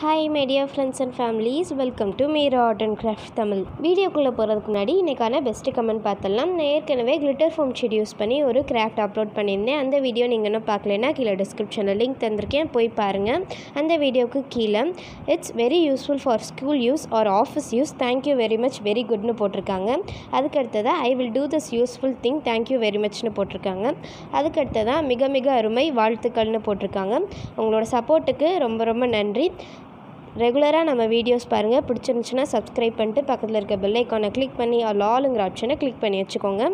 hi my dear friends and families welcome to Meera art and craft Tamil வீடியோக்குள்ளே போகிறதுக்கு முன்னாடி இன்றைக்கான பெஸ்ட்டு கமெண்ட் பார்த்தலாம் நான் ஏற்கனவே கிளிட்டர் ஃபோம் ஷீட் யூஸ் பண்ணி ஒரு கிராஃப்ட் அப்லோட் பண்ணியிருந்தேன் அந்த வீடியோ நீங்கள் இன்னும் பார்க்கலனா கீழே டிஸ்கிரிப்ஷனில் லிங்க் தந்திருக்கேன் போய் பாருங்கள் அந்த வீடியோவுக்கு கீழே it's very useful for school use or office use thank you very much very குட்னு போட்டிருக்காங்க அதுக்கு அடுத்ததாக I will do this useful thing thank you very மச்னு போட்டிருக்காங்க அதுக்கு அடுத்ததாக மிக மிக அருமை வாழ்த்துக்கள்னு போட்டிருக்காங்க உங்களோட சப்போர்ட்டுக்கு ரொம்ப ரொம்ப நன்றி ரெகுலராக நம்ம வீடியோஸ் பாருங்கள் பிடிச்சிருந்துச்சுன்னா சப்ஸ்கிரைப் பண்ணிட்டு பக்கத்தில் இருக்க பெல் ஐக்கானை கிளிக் பண்ணி ஆல் ஆளுங்கிற ஆப்ஷனை கிளிக் பண்ணி வச்சுக்கோங்க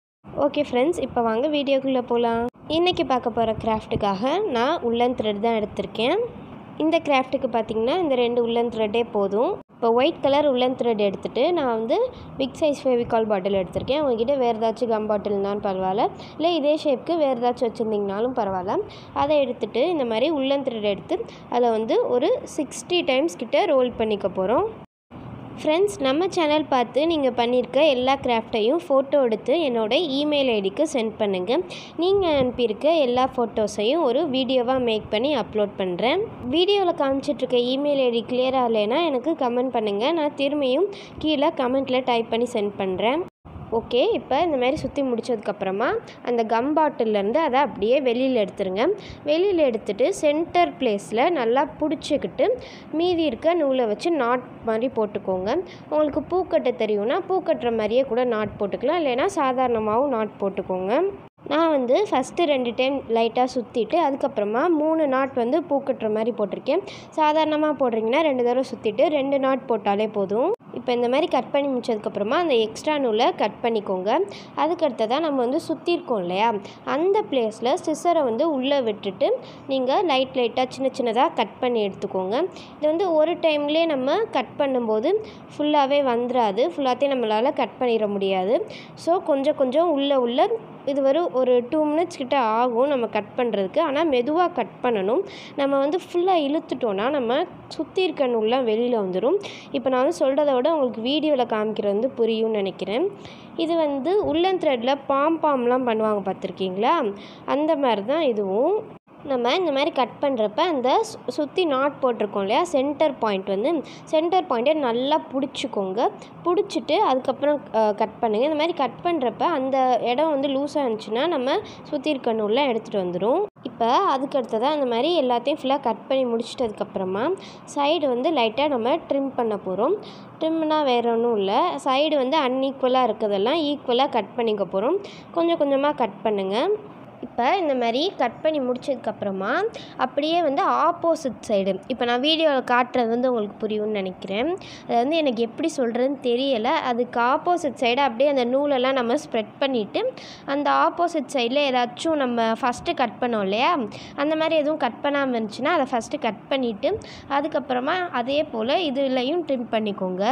ஓகே ஃப்ரெண்ட்ஸ் இப்போ வாங்க வீடியோக்குள்ளே போகலாம் இன்றைக்கி பார்க்க போகிற கிராஃப்ட்டுக்காக நான் உள்ளன் த்ரெட் தான் எடுத்திருக்கேன் இந்த கிராஃப்ட்டுக்கு பார்த்திங்கன்னா இந்த ரெண்டு உள்ளன் த்ரெட்டே போதும் இப்போ ஒயிட் கலர் உள்ளன் த்ரெட் எடுத்துகிட்டு நான் வந்து பிக் சைஸ் ஃபேவிகால் பாட்டில் எடுத்திருக்கேன் உங்ககிட்ட வேறு ஏதாச்சும் கம் பாட்டில் இருந்தாலும் பரவாயில்ல இல்லை இதே ஷேப்க்கு வேறு ஏதாச்சும் வச்சுருந்தீங்கனாலும் பரவாயில்ல அதை எடுத்துகிட்டு இந்த மாதிரி உள்ளன் த்ரெட் எடுத்து அதை வந்து ஒரு சிக்ஸ்டி டைம்ஸ் கிட்ட ரோல் பண்ணிக்க போகிறோம் ஃப்ரெண்ட்ஸ் நம்ம சேனல் பார்த்து நீங்கள் பண்ணியிருக்க எல்லா கிராஃப்டையும் ஃபோட்டோ எடுத்து என்னோட இமெயில் ஐடிக்கு சென்ட் பண்ணுங்கள் நீங்கள் அனுப்பியிருக்க எல்லா ஃபோட்டோஸையும் ஒரு வீடியோவாக மேக் பண்ணி அப்லோட் பண்ணுறேன் வீடியோவில் காமிச்சிட்ருக்க இமெயில் ஐடி கிளியராக இல்லைன்னா எனக்கு கமெண்ட் பண்ணுங்கள் நான் திரும்பியும் கீழே கமெண்ட்டில் டைப் பண்ணி சென்ட் பண்ணுறேன் ஓகே இப்போ இந்த மாதிரி சுற்றி முடித்ததுக்கப்புறமா அந்த கம் பாட்டிலேருந்து அதை அப்படியே வெளியில் எடுத்துருங்க வெளியில் எடுத்துட்டு சென்டர் பிளேஸில் நல்லா பிடிச்சிக்கிட்டு மீதி இருக்க நூலை வச்சு நாட் மாதிரி போட்டுக்கோங்க உங்களுக்கு பூ கட்ட தெரியும்னா பூ கட்டுற மாதிரியே கூட நாட் போட்டுக்கலாம் இல்லைன்னா சாதாரணமாகவும் நாட் போட்டுக்கோங்க நான் வந்து ஃபஸ்ட்டு ரெண்டு டைம் லைட்டாக சுற்றிட்டு அதுக்கப்புறமா மூணு நாட் வந்து பூ கட்டுற மாதிரி போட்டிருக்கேன் சாதாரணமாக போடுறீங்கன்னா ரெண்டு தடவை சுற்றிட்டு ரெண்டு நாட் போட்டாலே போதும் இப்போ இந்த மாதிரி கட் பண்ணி முடிச்சதுக்கப்புறமா அந்த எக்ஸ்ட்ரா நூலை கட் பண்ணிக்கோங்க அதுக்கடுத்ததாக நம்ம வந்து சுற்றிருக்கோம் இல்லையா அந்த பிளேஸில் சிசரை வந்து உள்ளே விட்டுட்டு நீங்கள் லைட் லைட்டாக சின்ன சின்னதாக கட் பண்ணி எடுத்துக்கோங்க இது வந்து ஒரு டைம்லேயே நம்ம கட் பண்ணும்போது ஃபுல்லாகவே வந்துடாது ஃபுல்லாத்தையும் நம்மளால் கட் பண்ணிட முடியாது ஸோ கொஞ்சம் கொஞ்சம் உள்ளே உள்ளே இது வரும் ஒரு டூ மினிட்ஸ் கிட்ட ஆகும் நம்ம கட் பண்ணுறதுக்கு ஆனால் மெதுவாக கட் பண்ணணும் நம்ம வந்து ஃபுல்லாக இழுத்துட்டோன்னா நம்ம சுற்றி இருக்க நூல்லாம் வெளியில் வந்துடும் இப்போ நான் வந்து சொல்கிறத விட உங்களுக்கு வீடியோவில் காமிக்கிறது வந்து புரியும்னு நினைக்கிறேன் இது வந்து உள்ளன் த்ரெட்டில் பாம் பாம்லாம் பண்ணுவாங்க பார்த்துருக்கீங்களா அந்த மாதிரி தான் இதுவும் நம்ம இந்த மாதிரி கட் பண்ணுறப்ப அந்த சுற்றி நாட் போட்டிருக்கோம் இல்லையா சென்டர் பாயிண்ட் வந்து சென்டர் பாயிண்ட்டை நல்லா பிடிச்சிக்கோங்க பிடிச்சிட்டு அதுக்கப்புறம் கட் பண்ணுங்கள் இந்த மாதிரி கட் பண்ணுறப்ப அந்த இடம் வந்து லூஸாக இருந்துச்சுன்னா நம்ம சுற்றி இருக்க நூலில் எடுத்துகிட்டு வந்துடும் இப்போ அதுக்கு அடுத்ததாக அந்த மாதிரி எல்லாத்தையும் ஃபுல்லாக கட் பண்ணி முடிச்சிட்டதுக்கப்புறமா சைடு வந்து லைட்டாக நம்ம ட்ரிம் பண்ண போகிறோம் ட்ரிம்னா வேறு ஒன்றும் இல்லை சைடு வந்து அன்ஈக்குவலாக இருக்கிறதெல்லாம் ஈக்குவலாக கட் பண்ணிக்க போகிறோம் கொஞ்சம் கொஞ்சமாக கட் பண்ணுங்கள் இப்போ இந்த மாதிரி கட் பண்ணி முடிச்சதுக்கப்புறமா அப்படியே வந்து ஆப்போசிட் சைடு இப்போ நான் வீடியோவில் காட்டுறது வந்து உங்களுக்கு புரியும்னு நினைக்கிறேன் அது வந்து எனக்கு எப்படி சொல்கிறதுன்னு தெரியலை அதுக்கு ஆப்போசிட் சைடு அப்படியே அந்த நூலெல்லாம் நம்ம ஸ்ப்ரெட் பண்ணிவிட்டு அந்த ஆப்போசிட் சைடில் ஏதாச்சும் நம்ம ஃபஸ்ட்டு கட் பண்ணோம் இல்லையா அந்த மாதிரி எதுவும் கட் பண்ணாமல் இருந்துச்சுன்னா அதை ஃபஸ்ட்டு கட் பண்ணிவிட்டு அதுக்கப்புறமா அதே போல் இதுலையும் ட்ரிம் பண்ணிக்கோங்க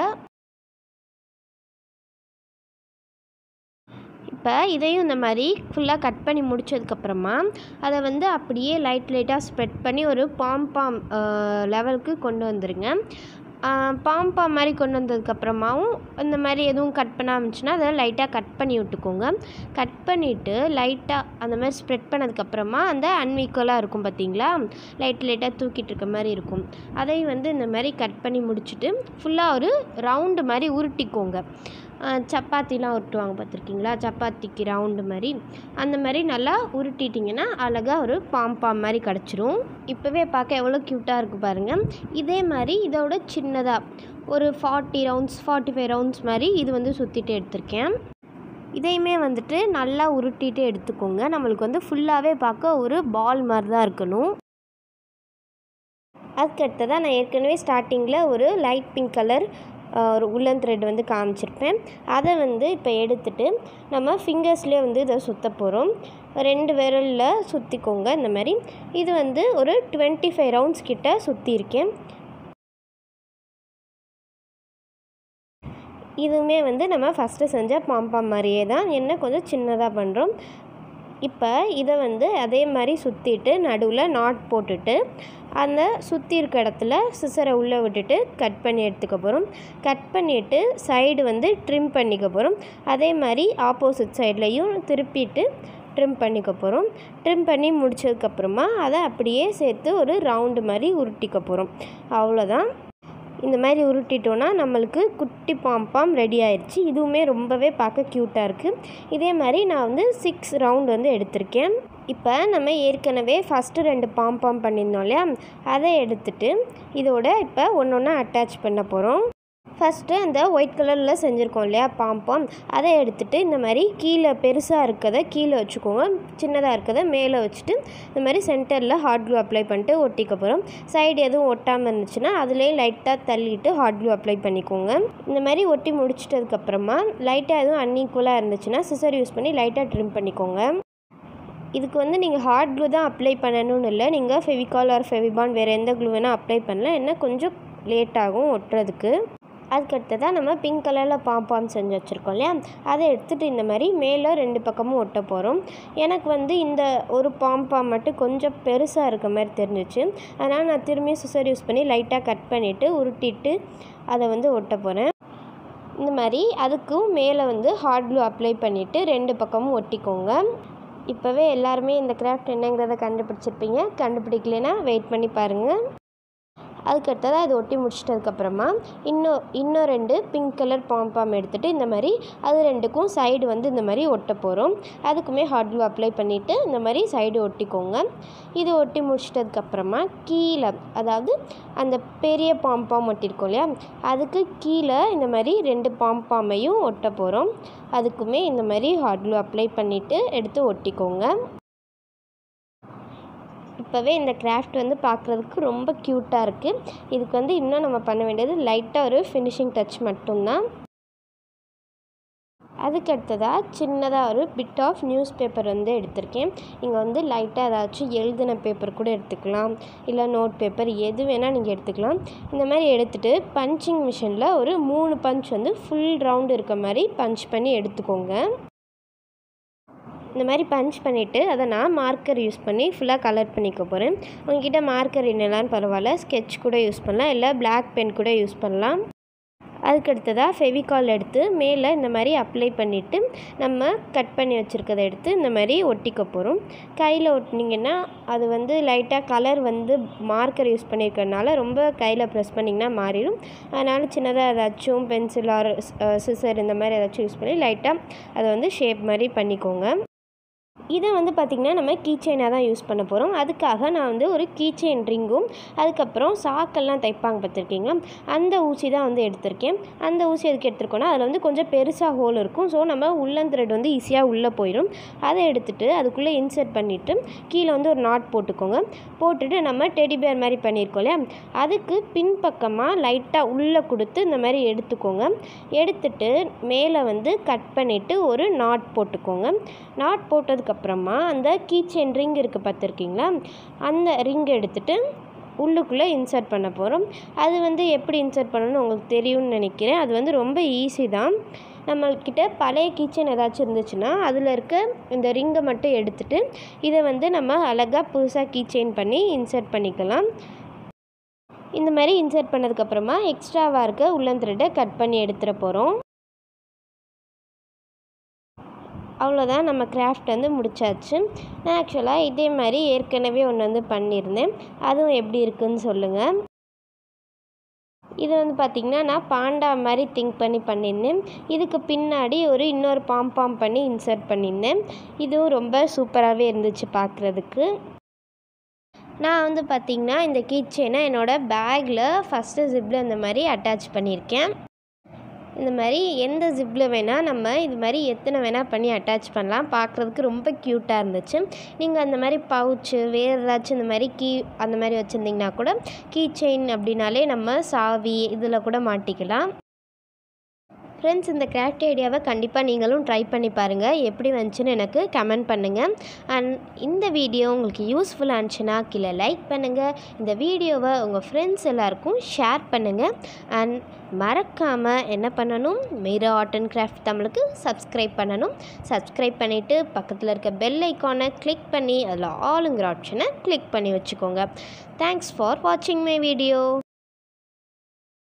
இப்போ இதையும் இந்த மாதிரி ஃபுல்லாக கட் பண்ணி முடிச்சதுக்கப்புறமா அதை வந்து அப்படியே லைட் லைட்டாக ஸ்ப்ரெட் பண்ணி ஒரு பாம் பாம் லெவலுக்கு கொண்டு வந்துடுங்க பாம் பாம் மாதிரி கொண்டு வந்ததுக்கப்புறமாவும் இந்த மாதிரி எதுவும் கட் பண்ண ஆரம்பிச்சுன்னா அதை லைட்டாக கட் பண்ணி விட்டுக்கோங்க கட் பண்ணிவிட்டு லைட்டாக அந்த மாதிரி ஸ்ப்ரெட் பண்ணதுக்கப்புறமா அந்த அன்வீக்குவலாக இருக்கும் பார்த்தீங்களா லைட் லைட்டாக தூக்கிட்டு இருக்க மாதிரி இருக்கும் அதையும் வந்து இந்த மாதிரி கட் பண்ணி முடிச்சுட்டு ஃபுல்லாக ஒரு ரவுண்டு மாதிரி உருட்டிக்கோங்க சப்பாத்திலாம் உருட்டுவாங்க பார்த்துருக்கீங்களா சப்பாத்திக்கு ரவுண்டு மாதிரி அந்த மாதிரி நல்லா உருட்டிட்டிங்கன்னா அழகாக ஒரு பாம் பாம் மாதிரி கிடச்சிரும் இப்போவே பார்க்க எவ்வளோ க்யூட்டாக இருக்குது பாருங்கள் இதே மாதிரி இதோட சின்னதாக ஒரு forty rounds forty five rounds மாதிரி இது வந்து சுற்றிட்டு எடுத்திருக்கேன் இதையுமே வந்துட்டு நல்லா உருட்டிட்டு எடுத்துக்கோங்க நம்மளுக்கு வந்து ஃபுல்லாகவே பார்க்க ஒரு பால் மாதிரி தான் இருக்கணும் அதுக்கடுத்ததாக நான் ஏற்கனவே ஸ்டார்டிங்கில் ஒரு லைட் பிங்க் கலர் ஒரு உள்ளன் த்ரெட் வந்து காமிச்சிருப்பேன் அதை வந்து இப்போ எடுத்துட்டு நம்ம ஃபிங்கர்ஸ்லேயே வந்து இதை சுற்ற போகிறோம் ரெண்டு விரலில் சுற்றிக்கோங்க இந்த மாதிரி இது வந்து ஒரு டுவெண்ட்டி ஃபைவ் ரவுண்ட்ஸ் கிட்ட சுற்றியிருக்கேன் இதுவுமே வந்து நம்ம ஃபஸ்ட்டு செஞ்ச பாம்பாம் மாதிரியே தான் என்ன கொஞ்சம் சின்னதாக பண்ணுறோம் இப்போ இதை வந்து அதே மாதிரி சுற்றிட்டு நடுவில் நாட் போட்டுட்டு அந்த சுற்றி இருக்க இடத்துல சிசரை உள்ளே விட்டுட்டு கட் பண்ணி எடுத்துக்க போகிறோம் கட் பண்ணிவிட்டு சைடு வந்து ட்ரிம் பண்ணிக்க போகிறோம் அதே மாதிரி ஆப்போசிட் சைட்லேயும் திருப்பிட்டு ட்ரிம் பண்ணிக்க போகிறோம் ட்ரிம் பண்ணி முடிச்சதுக்கப்புறமா அதை அப்படியே சேர்த்து ஒரு ரவுண்டு மாதிரி உருட்டிக்க போகிறோம் அவ்வளோதான் இந்த மாதிரி உருட்டிட்டோன்னா நம்மளுக்கு குட்டி பாம்பாம் ரெடி ஆயிடுச்சு இதுவுமே ரொம்பவே பார்க்க க்யூட்டாக இருக்குது இதே மாதிரி நான் வந்து சிக்ஸ் ரவுண்ட் வந்து எடுத்திருக்கேன் இப்போ நம்ம ஏற்கனவே ஃபஸ்ட்டு ரெண்டு பாம்பாம் பண்ணியிருந்தோம் இல்லையா அதை எடுத்துட்டு இதோட இப்போ ஒன்று ஒன்றா அட்டாச் பண்ண போகிறோம் ஃபஸ்ட்டு அந்த ஒயிட் கலரில் செஞ்சுருக்கோம் இல்லையா பாம்பாம் அதை எடுத்துகிட்டு இந்த மாதிரி கீழே பெருசாக இருக்கதை கீழே வச்சுக்கோங்க சின்னதாக இருக்கதை மேலே வச்சுட்டு இந்த மாதிரி சென்டரில் ஹாட் க்ளூ அப்ளை பண்ணிட்டு ஒட்டிக்க போகிறோம் சைடு எதுவும் ஒட்டாமல் இருந்துச்சுன்னா அதுலேயே லைட்டாக தள்ளிட்டு ஹாட் க்ளூ அப்ளை பண்ணிக்கோங்க இந்த மாதிரி ஒட்டி முடிச்சிட்டதுக்கப்புறமா லைட்டாக எதுவும் அன்ஈக்குவலாக இருந்துச்சுன்னா சிசர் யூஸ் பண்ணி லைட்டாக ட்ரிம் பண்ணிக்கோங்க இதுக்கு வந்து நீங்கள் ஹார்ட் க்ளூ தான் அப்ளை பண்ணணும்னு இல்லை நீங்கள் ஃபெவிகால் ஆர் ஃபெவிபான் வேறு எந்த க்ளூ வேணால் அப்ளை பண்ணலாம் என்ன கொஞ்சம் லேட் ஆகும் ஒட்டுறதுக்கு அதுக்கடுத்ததாக நம்ம பிங்க் கலரில் பாம்பாம் செஞ்சு வச்சுருக்கோம் இல்லையா அதை எடுத்துகிட்டு இந்த மாதிரி மேலே ரெண்டு பக்கமும் ஒட்ட போகிறோம் எனக்கு வந்து இந்த ஒரு பாம்பாம் மட்டும் கொஞ்சம் பெருசாக இருக்க மாதிரி தெரிஞ்சிச்சு அதனால் நான் திரும்பி சிசர் யூஸ் பண்ணி லைட்டாக கட் பண்ணிவிட்டு உருட்டிட்டு அதை வந்து ஒட்ட போகிறேன் இந்த மாதிரி அதுக்கும் மேலே வந்து ஹார்ட் க்ளூ அப்ளை பண்ணிவிட்டு ரெண்டு பக்கமும் ஒட்டிக்கோங்க இப்போவே எல்லாருமே இந்த கிராஃப்ட் என்னங்கிறத கண்டுபிடிச்சிருப்பீங்க கண்டுபிடிக்கலைன்னா வெயிட் பண்ணி பாருங்கள் அதுக்கடுத்ததாக இது ஒட்டி முடிச்சிட்டதுக்கப்புறமா இன்னும் இன்னும் ரெண்டு பிங்க் கலர் பாம்பாம் எடுத்துகிட்டு இந்த மாதிரி அது ரெண்டுக்கும் சைடு வந்து இந்த மாதிரி ஒட்ட போகிறோம் அதுக்குமே ஹாட் க்ளூ அப்ளை பண்ணிவிட்டு இந்த மாதிரி சைடு ஒட்டிக்கோங்க இது ஒட்டி முடிச்சிட்டதுக்கப்புறமா கீழே அதாவது அந்த பெரிய பாம்பாம் ஒட்டியிருக்கோம் இல்லையா அதுக்கு கீழே இந்த மாதிரி ரெண்டு பாம்பாமையும் ஒட்ட போகிறோம் அதுக்குமே இந்த மாதிரி ஹாட் க்ளூ அப்ளை பண்ணிவிட்டு எடுத்து ஒட்டிக்கோங்க இப்போவே இந்த கிராஃப்ட் வந்து பார்க்குறதுக்கு ரொம்ப க்யூட்டாக இருக்குது இதுக்கு வந்து இன்னும் நம்ம பண்ண வேண்டியது லைட்டாக ஒரு ஃபினிஷிங் டச் மட்டும்தான் அதுக்கடுத்ததாக சின்னதாக ஒரு பிட் ஆஃப் நியூஸ் பேப்பர் வந்து எடுத்திருக்கேன் இங்கே வந்து லைட்டாக ஏதாச்சும் எழுதின பேப்பர் கூட எடுத்துக்கலாம் இல்லை நோட் பேப்பர் எது வேணால் நீங்கள் எடுத்துக்கலாம் இந்த மாதிரி எடுத்துகிட்டு பஞ்சிங் மிஷினில் ஒரு மூணு பஞ்ச் வந்து ஃபுல் ரவுண்டு இருக்க மாதிரி பஞ்ச் பண்ணி எடுத்துக்கோங்க இந்த மாதிரி பஞ்ச் பண்ணிவிட்டு அதை நான் மார்க்கர் யூஸ் பண்ணி ஃபுல்லாக கலர் பண்ணிக்க போகிறேன் உங்ககிட்ட மார்க்கர் என்னெல்லாம் பரவாயில்ல ஸ்கெட்ச் கூட யூஸ் பண்ணலாம் இல்லை பிளாக் பென் கூட யூஸ் பண்ணலாம் அதுக்கடுத்ததாக ஃபெவிகால் எடுத்து மேலே இந்த மாதிரி அப்ளை பண்ணிவிட்டு நம்ம கட் பண்ணி வச்சுருக்கதை எடுத்து இந்த மாதிரி ஒட்டிக்க போகிறோம் கையில் ஒட்டினீங்கன்னா அது வந்து லைட்டாக கலர் வந்து மார்க்கர் யூஸ் பண்ணியிருக்கறனால ரொம்ப கையில் ப்ரெஸ் பண்ணிங்கன்னா மாறிடும் அதனால் சின்னதாக ஏதாச்சும் பென்சில் ஆர் சிசர் இந்த மாதிரி ஏதாச்சும் யூஸ் பண்ணி லைட்டாக அதை வந்து ஷேப் மாதிரி பண்ணிக்கோங்க இதை வந்து பார்த்திங்கன்னா நம்ம கீ செயினாக தான் யூஸ் பண்ண போகிறோம் அதுக்காக நான் வந்து ஒரு கீ செயின் ரிங்கும் அதுக்கப்புறம் சாக்கெல்லாம் தைப்பாங்க பார்த்துருக்கீங்களா அந்த ஊசி தான் வந்து எடுத்திருக்கேன் அந்த ஊசி எதுக்கு எடுத்திருக்கோன்னா அதில் வந்து கொஞ்சம் பெருசாக ஹோல் இருக்கும் ஸோ நம்ம உள்ளன் த்ரெட் வந்து ஈஸியாக உள்ளே போயிடும் அதை எடுத்துகிட்டு அதுக்குள்ளே இன்சர்ட் பண்ணிவிட்டு கீழே வந்து ஒரு நாட் போட்டுக்கோங்க போட்டுட்டு நம்ம டெடி பேர் மாதிரி பண்ணியிருக்கோம் இல்லையா அதுக்கு பின்பக்கமாக லைட்டாக உள்ளே கொடுத்து இந்த மாதிரி எடுத்துக்கோங்க எடுத்துட்டு மேலே வந்து கட் பண்ணிவிட்டு ஒரு நாட் போட்டுக்கோங்க நாட் போட்டதுக்கப்புறமா அந்த கீச்செயின் ரிங் இருக்குது பார்த்துருக்கீங்களா அந்த ரிங் எடுத்துட்டு உள்ளுக்குள்ளே இன்சர்ட் பண்ண போகிறோம் அது வந்து எப்படி இன்சர்ட் பண்ணணும்னு உங்களுக்கு தெரியும்னு நினைக்கிறேன் அது வந்து ரொம்ப ஈஸி தான் நம்மக்கிட்ட பழைய கிச்சன் ஏதாச்சும் இருந்துச்சுன்னா அதில் இருக்க இந்த ரிங்கை மட்டும் எடுத்துட்டு இதை வந்து நம்ம அழகாக புதுசாக கீச்செயின் பண்ணி இன்சர்ட் பண்ணிக்கலாம் இந்த மாதிரி இன்சர்ட் பண்ணதுக்கப்புறமா எக்ஸ்ட்ராவாக இருக்க உள்ளன் த்ரெட்டை கட் பண்ணி எடுத்துகிட போகிறோம் அவ்வளோதான் நம்ம கிராஃப்ட் வந்து முடிச்சாச்சு நான் ஆக்சுவலாக இதே மாதிரி ஏற்கனவே ஒன்று வந்து பண்ணியிருந்தேன் அதுவும் எப்படி இருக்குன்னு சொல்லுங்கள் இது வந்து பார்த்திங்கன்னா நான் பாண்டா மாதிரி திங்க் பண்ணி பண்ணியிருந்தேன் இதுக்கு பின்னாடி ஒரு இன்னொரு பாம்பாம் பண்ணி இன்சர்ட் பண்ணியிருந்தேன் இதுவும் ரொம்ப சூப்பராகவே இருந்துச்சு பார்க்குறதுக்கு நான் வந்து பார்த்திங்கன்னா இந்த கீச்செயினை என்னோடய பேக்கில் ஃபஸ்ட்டு ஜிப்பில் இந்த மாதிரி அட்டாச் பண்ணியிருக்கேன் இந்த மாதிரி எந்த ஜிப்பில் வேணால் நம்ம இது மாதிரி எத்தனை வேணால் பண்ணி அட்டாச் பண்ணலாம் பார்க்குறதுக்கு ரொம்ப க்யூட்டாக இருந்துச்சு நீங்கள் அந்த மாதிரி பவுச்சு வேறு ஏதாச்சும் இந்த மாதிரி கீ அந்த மாதிரி வச்சுருந்தீங்கன்னா கூட கீ செயின் அப்படின்னாலே நம்ம சாவி இதில் கூட மாட்டிக்கலாம் ஃப்ரெண்ட்ஸ் இந்த கிராஃப்ட் ஐடியாவை கண்டிப்பாக நீங்களும் ட்ரை பண்ணி பாருங்கள் எப்படி வந்துச்சுன்னு எனக்கு கமெண்ட் பண்ணுங்கள் அண்ட் இந்த வீடியோ உங்களுக்கு யூஸ்ஃபுல்லாக இருந்துச்சுன்னா கீழே லைக் பண்ணுங்கள் இந்த வீடியோவை உங்கள் ஃப்ரெண்ட்ஸ் எல்லாருக்கும் ஷேர் பண்ணுங்கள் அண்ட் மறக்காமல் என்ன பண்ணணும் மீரா ஆர்ட் அண்ட் கிராஃப்ட் தமிழுக்கு சப்ஸ்கிரைப் பண்ணணும் சப்ஸ்கிரைப் பண்ணிவிட்டு பக்கத்தில் இருக்க பெல் ஐக்கானை கிளிக் பண்ணி அதில் ஆளுங்கிற ஆப்ஷனை கிளிக் பண்ணி வச்சுக்கோங்க தேங்க்ஸ் ஃபார் வாட்சிங் மை வீடியோ